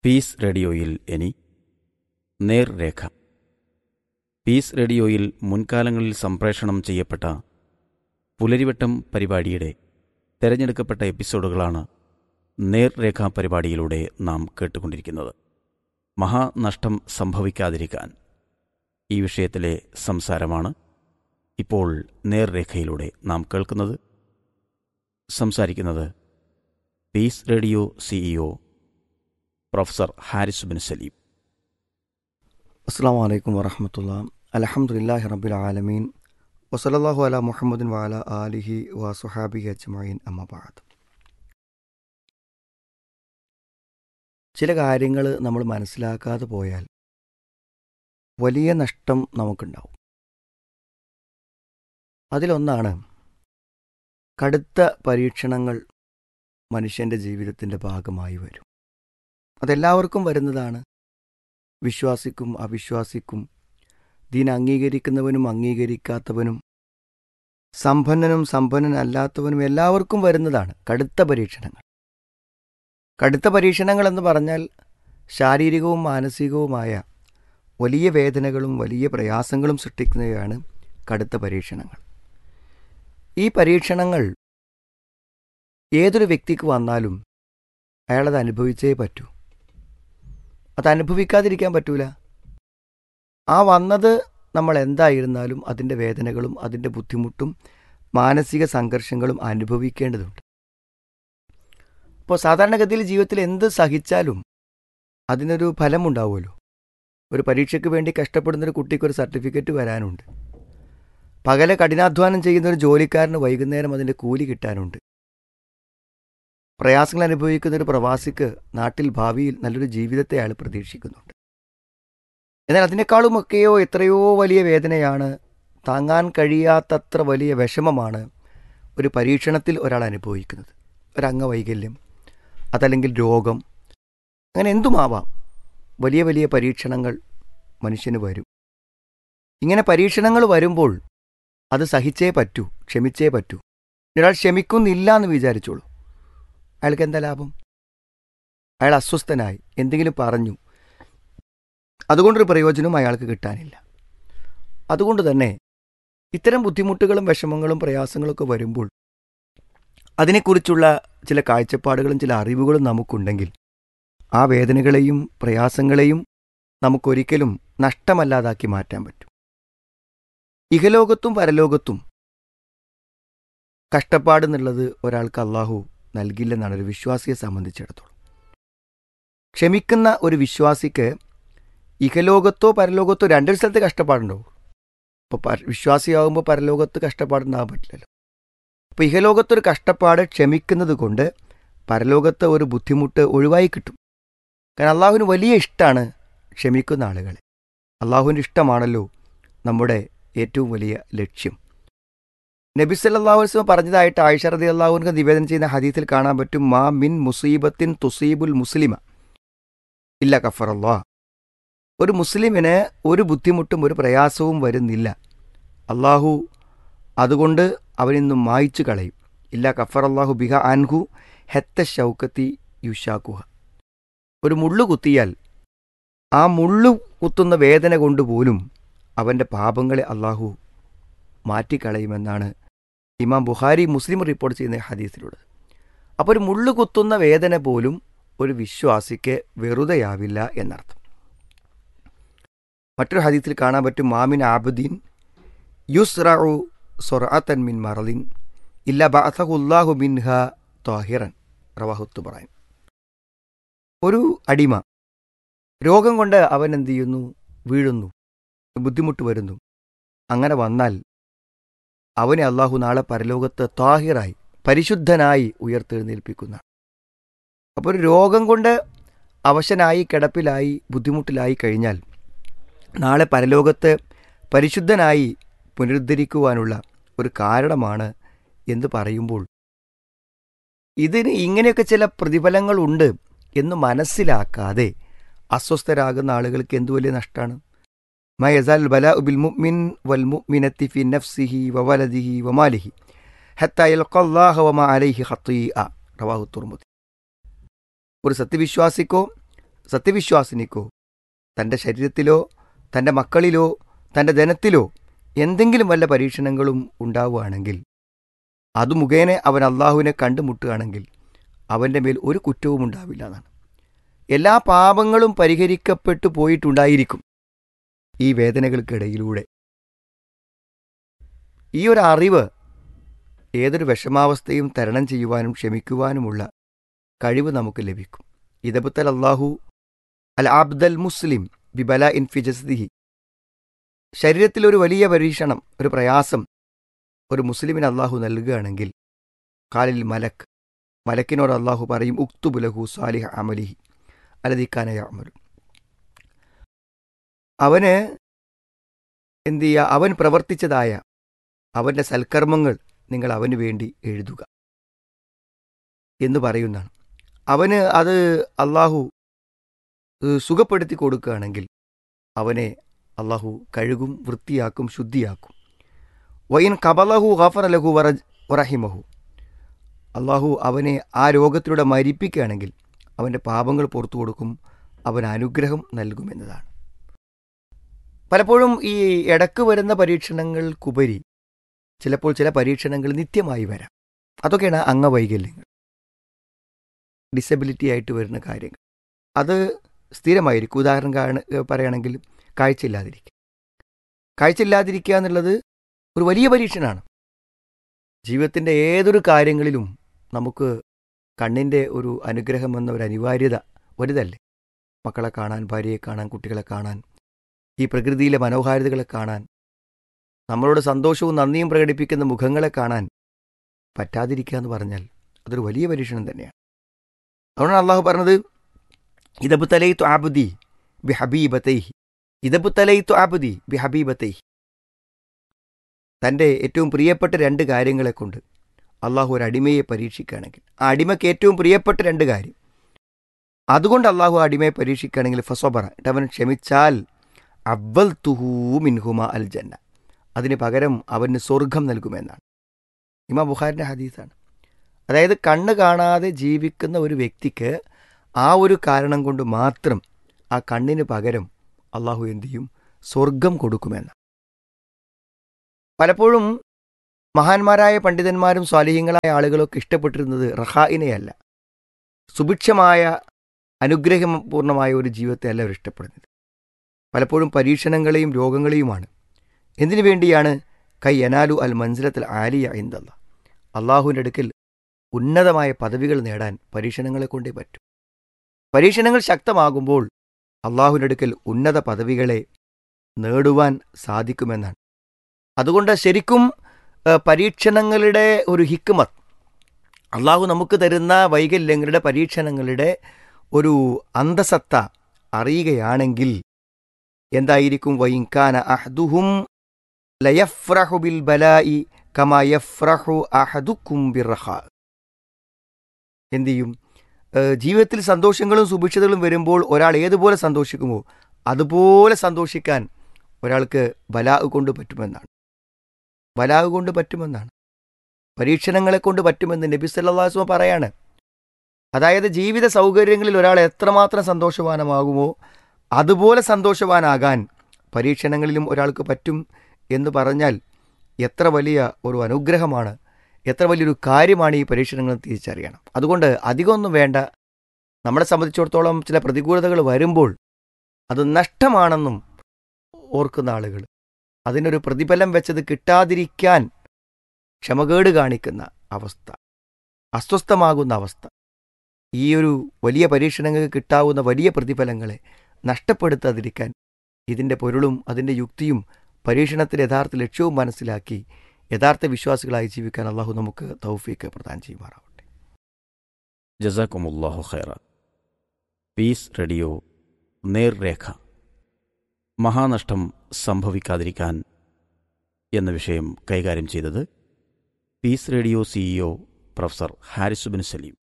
piece റേഡിയോയിൽ ഇനി നേർരേഖ പീസ് റേഡിയോയിൽ മുൻകാലങ്ങളിൽ സംപ്രേഷണം ചെയ്യപ്പെട്ട പുലരിവട്ടം പരിപാടിയുടെ തെരഞ്ഞെടുക്കപ്പെട്ട എപ്പിസോഡുകളാണ് നേർരേഖ പരിപാടിയിലൂടെ നാം കേട്ടുകൊണ്ടിരിക്കുന്നത് മഹാനഷ്ടം സംഭവിക്കാതിരിക്കാൻ ഈ വിഷയത്തിലെ സംസാരമാണ് ഇപ്പോൾ നേർരേഖയിലൂടെ നാം കേൾക്കുന്നത് സംസാരിക്കുന്നത് peace radio CEO professor Haris bin Saleem അസ്സാം വലൈക്കും വറഹമത്തുള്ള അലഹമുല്ലാഹി റബ്ബിൽ ആലമീൻ വസലല്ലാഹു അല മുഹമ്മദിൻ വാല ആലിഹി വസുഹാബി അജ്മീൻ അമ്മബാദ് ചില കാര്യങ്ങൾ നമ്മൾ മനസ്സിലാക്കാതെ പോയാൽ വലിയ നഷ്ടം നമുക്കുണ്ടാവും അതിലൊന്നാണ് കടുത്ത പരീക്ഷണങ്ങൾ മനുഷ്യൻ്റെ ജീവിതത്തിൻ്റെ ഭാഗമായി വരും അതെല്ലാവർക്കും വരുന്നതാണ് വിശ്വാസിക്കും അവിശ്വാസിക്കും ദീൻ അംഗീകരിക്കുന്നവനും അംഗീകരിക്കാത്തവനും സമ്പന്നനും സമ്പന്നനല്ലാത്തവനും എല്ലാവർക്കും വരുന്നതാണ് കടുത്ത പരീക്ഷണങ്ങൾ കടുത്ത പരീക്ഷണങ്ങൾ എന്ന് പറഞ്ഞാൽ ശാരീരികവും മാനസികവുമായ വലിയ വേദനകളും വലിയ പ്രയാസങ്ങളും സൃഷ്ടിക്കുന്നവയാണ് കടുത്ത പരീക്ഷണങ്ങൾ ഈ പരീക്ഷണങ്ങൾ ഏതൊരു വ്യക്തിക്ക് വന്നാലും അയാളത് അനുഭവിച്ചേ പറ്റൂ അത് അനുഭവിക്കാതിരിക്കാൻ പറ്റൂല ആ വന്നത് നമ്മൾ എന്തായിരുന്നാലും അതിൻ്റെ വേദനകളും അതിൻ്റെ ബുദ്ധിമുട്ടും മാനസിക സംഘർഷങ്ങളും അനുഭവിക്കേണ്ടതുണ്ട് അപ്പോൾ സാധാരണഗതിയിൽ ജീവിതത്തിൽ എന്ത് സഹിച്ചാലും അതിനൊരു ഫലമുണ്ടാവുമല്ലോ ഒരു പരീക്ഷയ്ക്ക് വേണ്ടി കഷ്ടപ്പെടുന്ന ഒരു കുട്ടിക്ക് ഒരു സർട്ടിഫിക്കറ്റ് വരാനുണ്ട് പകലെ കഠിനാധ്വാനം ചെയ്യുന്ന ഒരു ജോലിക്കാരന് വൈകുന്നേരം അതിൻ്റെ കൂലി കിട്ടാനുണ്ട് പ്രയാസങ്ങൾ അനുഭവിക്കുന്ന ഒരു പ്രവാസിക്ക് നാട്ടിൽ ഭാവിയിൽ നല്ലൊരു ജീവിതത്തെ അയാൾ പ്രതീക്ഷിക്കുന്നുണ്ട് എന്നാൽ അതിനേക്കാളുമൊക്കെയോ എത്രയോ വലിയ വേദനയാണ് താങ്ങാൻ കഴിയാത്തത്ര വലിയ വിഷമമാണ് ഒരു പരീക്ഷണത്തിൽ ഒരാൾ അനുഭവിക്കുന്നത് ഒരംഗവൈകല്യം അതല്ലെങ്കിൽ രോഗം അങ്ങനെ എന്തുമാവാം വലിയ വലിയ പരീക്ഷണങ്ങൾ മനുഷ്യന് വരും ഇങ്ങനെ പരീക്ഷണങ്ങൾ വരുമ്പോൾ അത് സഹിച്ചേ പറ്റൂ ക്ഷമിച്ചേ പറ്റൂ ഒരാൾ ക്ഷമിക്കുന്നില്ല എന്ന് വിചാരിച്ചോളൂ അയാൾക്ക് എന്താ ലാഭം അയാൾ അസ്വസ്ഥനായി എന്തെങ്കിലും പറഞ്ഞു അതുകൊണ്ടൊരു പ്രയോജനവും അയാൾക്ക് കിട്ടാനില്ല അതുകൊണ്ട് തന്നെ ഇത്തരം ബുദ്ധിമുട്ടുകളും വിഷമങ്ങളും പ്രയാസങ്ങളൊക്കെ വരുമ്പോൾ അതിനെക്കുറിച്ചുള്ള ചില കാഴ്ചപ്പാടുകളും ചില അറിവുകളും നമുക്കുണ്ടെങ്കിൽ ആ വേദനകളെയും പ്രയാസങ്ങളെയും നമുക്കൊരിക്കലും നഷ്ടമല്ലാതാക്കി മാറ്റാൻ പറ്റും ഇഹലോകത്തും പരലോകത്തും കഷ്ടപ്പാടെന്നുള്ളത് ഒരാൾക്ക് അള്ളാഹു നൽകില്ലെന്നാണ് ഒരു വിശ്വാസിയെ സംബന്ധിച്ചിടത്തോളം ക്ഷമിക്കുന്ന ഒരു വിശ്വാസിക്ക് ഇഹലോകത്തോ പരലോകത്തോ രണ്ടൊരു സ്ഥലത്ത് കഷ്ടപ്പാടുണ്ടാവും അപ്പോൾ വിശ്വാസിയാകുമ്പോൾ പരലോകത്ത് കഷ്ടപ്പാടുണ്ടാകാൻ പറ്റില്ലല്ലോ അപ്പോൾ ഇഹലോകത്തൊരു കഷ്ടപ്പാട് ക്ഷമിക്കുന്നത് കൊണ്ട് പരലോകത്തെ ഒരു ബുദ്ധിമുട്ട് ഒഴിവായി കിട്ടും കാരണം അള്ളാഹുവിന് വലിയ ഇഷ്ടമാണ് ക്ഷമിക്കുന്ന ആളുകളെ അള്ളാഹുവിൻ്റെ ഇഷ്ടമാണല്ലോ നമ്മുടെ ഏറ്റവും വലിയ ലക്ഷ്യം നബി സല്ലല്ലാഹു അലൈഹി വസല്ലം പറഞ്ഞതായിട്ട് ആയിഷ റതി അള്ളാഹുവിന് നിവേദനം ചെയ്യുന്ന ഹദീത്തിൽ കാണാൻ പറ്റും മാ മിൻ മുസീബത്തിൻ തുസീബുൽ മുസ്ലിമ ഇല്ല കഫർ അള്ളാഹ് ഒരു മുസ്ലിമിന് ഒരു ബുദ്ധിമുട്ടും ഒരു പ്രയാസവും വരുന്നില്ല അള്ളാഹു അതുകൊണ്ട് അവനിന്നും മായ്ച്ചു കളയും ഇല്ല കഫർ അള്ളാഹു ബിഹ അൻഹു ഹെത്ത ഷൗക്കത്തി യുഷാക്കുഹ ഒരു മുള്ളു കുത്തിയാൽ ആ മുള്ളു കുത്തുന്ന വേദന കൊണ്ടുപോലും അവൻ്റെ പാപങ്ങളെ അള്ളാഹു മാറ്റിക്കളയുമെന്നാണ് ഇമാം ബുഹാരി മുസ്ലിം റിപ്പോർട്ട് ചെയ്യുന്ന ഹദീസിലുള്ളത് അപ്പോൾ ഒരു മുള്ളു കുത്തുന്ന വേദന പോലും ഒരു വിശ്വാസിക്ക് വെറുതെയാവില്ല എന്നർത്ഥം മറ്റൊരു ഹദീസിൽ കാണാൻ പറ്റും മാമിൻ ആബുദ്ദീൻ യുസ്റു സൊറാത്തൻ മിൻ മറലിൻ ഇല്ല ബഅസഹുല്ലാഹു മിൻഹ താഹിറൻ റവാഹുത്ത് പറയാൻ ഒരു അടിമ രോഗം കൊണ്ട് അവൻ എന്ത് ചെയ്യുന്നു വീഴുന്നു ബുദ്ധിമുട്ട് വരുന്നു അങ്ങനെ വന്നാൽ അവനെ അള്ളാഹു നാളെ പരലോകത്ത് താഹിറായി പരിശുദ്ധനായി ഉയർത്തെഴുന്നേൽപ്പിക്കുന്ന അപ്പോൾ ഒരു രോഗം കൊണ്ട് അവശനായി കിടപ്പിലായി ബുദ്ധിമുട്ടിലായി കഴിഞ്ഞാൽ നാളെ പരലോകത്ത് പരിശുദ്ധനായി പുനരുദ്ധരിക്കുവാനുള്ള ഒരു കാരണമാണ് എന്ന് പറയുമ്പോൾ ഇതിന് ഇങ്ങനെയൊക്കെ ചില പ്രതിഫലങ്ങളുണ്ട് എന്ന് മനസ്സിലാക്കാതെ അസ്വസ്ഥരാകുന്ന ആളുകൾക്ക് എന്തു വലിയ നഷ്ടമാണ് ما يزال البلاء بالمؤمن والمؤمنة في نفسه وولده وماله حتى يلقى الله وما عليه خطيئة റവാഹു തുർമുദി ഒരു സത്യവിശ്വാസിക്കോ സത്യവിശ്വാസിനിക്കോ തൻ്റെ ശരീരത്തിലോ തൻ്റെ മക്കളിലോ തൻ്റെ ധനത്തിലോ എന്തെങ്കിലും വല്ല പരീക്ഷണങ്ങളും ഉണ്ടാവുകയാണെങ്കിൽ അത് മുഖേന അവൻ അള്ളാഹുവിനെ കണ്ടുമുട്ടുകയാണെങ്കിൽ അവൻ്റെ മേൽ ഒരു കുറ്റവും ഉണ്ടാവില്ല എന്നാണ് എല്ലാ പാപങ്ങളും പരിഹരിക്കപ്പെട്ടു പോയിട്ടുണ്ടായിരിക്കും ഈ വേദനകൾക്കിടയിലൂടെ ഈ ഒരു അറിവ് ഏതൊരു വിഷമാവസ്ഥയും തരണം ചെയ്യുവാനും ക്ഷമിക്കുവാനുമുള്ള കഴിവ് നമുക്ക് ലഭിക്കും ഇതബുത്തൽ അള്ളാഹു അൽ അബ്ദൽ മുസ്ലിം ബിബല ഇൻ ഫിജസ്ദിഹി ശരീരത്തിൽ ഒരു വലിയ പരീക്ഷണം ഒരു പ്രയാസം ഒരു മുസ്ലിമിന് അള്ളാഹു നൽകുകയാണെങ്കിൽ കാലിൽ മലക്ക് മലക്കിനോട് അള്ളാഹു പറയും ഉക്തുബുലഹു സാലിഹ് അമലിഹി അലദിക്കാനയ അമലു അവന് എന്തു ചെയ്യുക അവൻ പ്രവർത്തിച്ചതായ അവൻ്റെ സൽക്കർമ്മങ്ങൾ നിങ്ങൾ അവന് വേണ്ടി എഴുതുക എന്ന് പറയുന്നതാണ് അവന് അത് അള്ളാഹു ഏഹ്, സുഖപ്പെടുത്തി കൊടുക്കുകയാണെങ്കിൽ അവനെ അള്ളാഹു കഴുകും വൃത്തിയാക്കും ശുദ്ധിയാക്കും വൈൻ കബലഹു ഗഫർ ലഹു വറ വറഹിമഹു അള്ളാഹു അവനെ ആ രോഗത്തിലൂടെ മരിപ്പിക്കുകയാണെങ്കിൽ അവൻ്റെ പാപങ്ങൾ പുറത്തു കൊടുക്കും അവന് അനുഗ്രഹം നൽകുമെന്നതാണ് പലപ്പോഴും ഈ ഇടക്ക് വരുന്ന പരീക്ഷണങ്ങൾക്കുപരി ചിലപ്പോൾ ചില പരീക്ഷണങ്ങൾ നിത്യമായി വരാം അതൊക്കെയാണ് അംഗവൈകല്യങ്ങൾ ഡിസബിലിറ്റി ആയിട്ട് വരുന്ന കാര്യങ്ങൾ അത് സ്ഥിരമായിരിക്കും ഉദാഹരണം കാണ പറയുകയാണെങ്കിൽ കാഴ്ചയില്ലാതിരിക്കുക കാഴ്ചയില്ലാതിരിക്കുക എന്നുള്ളത് ഒരു വലിയ പരീക്ഷണമാണ് ജീവിതത്തിൻ്റെ ഏതൊരു കാര്യങ്ങളിലും നമുക്ക് കണ്ണിൻ്റെ ഒരു അനുഗ്രഹം എന്ന ഒരു അനിവാര്യത വലുതല്ലേ മക്കളെ കാണാൻ ഭാര്യയെ കാണാൻ കുട്ടികളെ കാണാൻ ഈ പ്രകൃതിയിലെ മനോഹാരിതകളെ കാണാൻ നമ്മളോട് സന്തോഷവും നന്ദിയും പ്രകടിപ്പിക്കുന്ന മുഖങ്ങളെ കാണാൻ പറ്റാതിരിക്കുക എന്ന് പറഞ്ഞാൽ അതൊരു വലിയ പരീക്ഷണം തന്നെയാണ് അതുകൊണ്ടാണ് അള്ളാഹു പറഞ്ഞത് ഇതബു തലയിത്തു ആബുദി ബി ഹബീബത്തൈഹി ഇതബു തലയിത്തു ആബുദി ബി ഹബീബത്തൈഹി തൻ്റെ ഏറ്റവും പ്രിയപ്പെട്ട രണ്ട് കാര്യങ്ങളെ കൊണ്ട് അള്ളാഹു ഒരു അടിമയെ പരീക്ഷിക്കുകയാണെങ്കിൽ ആ അടിമയ്ക്ക് ഏറ്റവും പ്രിയപ്പെട്ട രണ്ട് കാര്യം അതുകൊണ്ട് അള്ളാഹു ആ അടിമയെ പരീക്ഷിക്കുകയാണെങ്കിൽ ഫസോബറ എന്നിട്ട് അവൻ ക്ഷമിച്ചാൽ അവൽ തുഹൂ മിൻഹുമ അൽ ജന്ന അതിന് പകരം അവന് സ്വർഗം നൽകുമെന്നാണ് ഇമാ ബുഖാരിൻ്റെ ഹദീസാണ് അതായത് കണ്ണ് കാണാതെ ജീവിക്കുന്ന ഒരു വ്യക്തിക്ക് ആ ഒരു കാരണം കൊണ്ട് മാത്രം ആ കണ്ണിന് പകരം അള്ളാഹു എന്തു ചെയ്യും സ്വർഗം കൊടുക്കുമെന്ന് പലപ്പോഴും മഹാന്മാരായ പണ്ഡിതന്മാരും സ്വാലിഹ്യങ്ങളായ ആളുകളൊക്കെ ഇഷ്ടപ്പെട്ടിരുന്നത് റഹായിനെയല്ല സുഭിക്ഷമായ അനുഗ്രഹപൂർണമായ ഒരു ജീവിതത്തെ അല്ല അവർ ഇഷ്ടപ്പെടുന്നത് പലപ്പോഴും പരീക്ഷണങ്ങളെയും രോഗങ്ങളെയുമാണ് എന്തിനു വേണ്ടിയാണ് കൈ അനാലു അൽ മൻസിലത്തിൽ ആലിയ എന്തല്ല അള്ളാഹുവിൻ്റെ അടുക്കൽ ഉന്നതമായ പദവികൾ നേടാൻ പരീക്ഷണങ്ങളെ കൊണ്ടേ പറ്റും പരീക്ഷണങ്ങൾ ശക്തമാകുമ്പോൾ അള്ളാഹുവിൻ്റെ അടുക്കൽ ഉന്നത പദവികളെ നേടുവാൻ സാധിക്കുമെന്നാണ് അതുകൊണ്ട് ശരിക്കും ഏഹ്, പരീക്ഷണങ്ങളുടെ ഒരു ഹിക്മത്ത് അള്ളാഹു നമുക്ക് തരുന്ന വൈകല്യങ്ങളുടെ പരീക്ഷണങ്ങളുടെ ഒരു അന്തസത്ത അറിയുകയാണെങ്കിൽ എന്തായിരിക്കും വൈൻകാന അഹ്ദുഹും ലയഫ്രഹു ബിൽ ബലായി കമാ യഫ്രഹു അഹദുക്കും ബിർറഹ എന്തു ചെയ്യും ഏഹ് ജീവിതത്തിൽ സന്തോഷങ്ങളും സുഭിക്ഷതകളും വരുമ്പോൾ ഒരാൾ ഏതുപോലെ സന്തോഷിക്കുമോ അതുപോലെ സന്തോഷിക്കാൻ ഒരാൾക്ക് ബലാഗ് കൊണ്ട് പറ്റുമെന്നാണ് ബലാഗ് കൊണ്ട് പറ്റുമെന്നാണ് പരീക്ഷണങ്ങളെ കൊണ്ട് പറ്റുമെന്ന് നബി സല്ലാസ്മ പറയാണ് അതായത് ജീവിത സൗകര്യങ്ങളിൽ ഒരാൾ എത്രമാത്രം സന്തോഷവാനമാകുമോ അതുപോലെ സന്തോഷവാനാകാൻ പരീക്ഷണങ്ങളിലും ഒരാൾക്ക് പറ്റും എന്ന് പറഞ്ഞാൽ എത്ര വലിയ ഒരു അനുഗ്രഹമാണ് എത്ര വലിയൊരു കാര്യമാണ് ഈ പരീക്ഷണങ്ങൾ തിരിച്ചറിയണം അതുകൊണ്ട് അധികമൊന്നും വേണ്ട നമ്മളെ സംബന്ധിച്ചിടത്തോളം ചില പ്രതികൂലതകൾ വരുമ്പോൾ അത് നഷ്ടമാണെന്നും ഓർക്കുന്ന ആളുകൾ അതിനൊരു പ്രതിഫലം വെച്ചത് കിട്ടാതിരിക്കാൻ ക്ഷമകേട് കാണിക്കുന്ന അവസ്ഥ അസ്വസ്ഥമാകുന്ന അവസ്ഥ ഈ ഒരു വലിയ പരീക്ഷണങ്ങൾക്ക് കിട്ടാവുന്ന വലിയ പ്രതിഫലങ്ങളെ നഷ്ടപ്പെടുത്താതിരിക്കാൻ ഇതിൻ്റെ പൊരുളും അതിൻ്റെ യുക്തിയും പരീക്ഷണത്തിൻ്റെ യഥാർത്ഥ ലക്ഷ്യവും മനസ്സിലാക്കി യഥാർത്ഥ വിശ്വാസികളായി ജീവിക്കാൻ അള്ളാഹു നമുക്ക് തൗഫീക്ക് പ്രദാനം ചെയ്യുമാറാവട്ടെ ജസാക്കുമുല്ലാഹു ഖൈറ പീസ് റേഡിയോ നേർരേഖ മഹാനഷ്ടം സംഭവിക്കാതിരിക്കാൻ എന്ന വിഷയം കൈകാര്യം ചെയ്തത് peace radio CEO professor Haris bin Saleem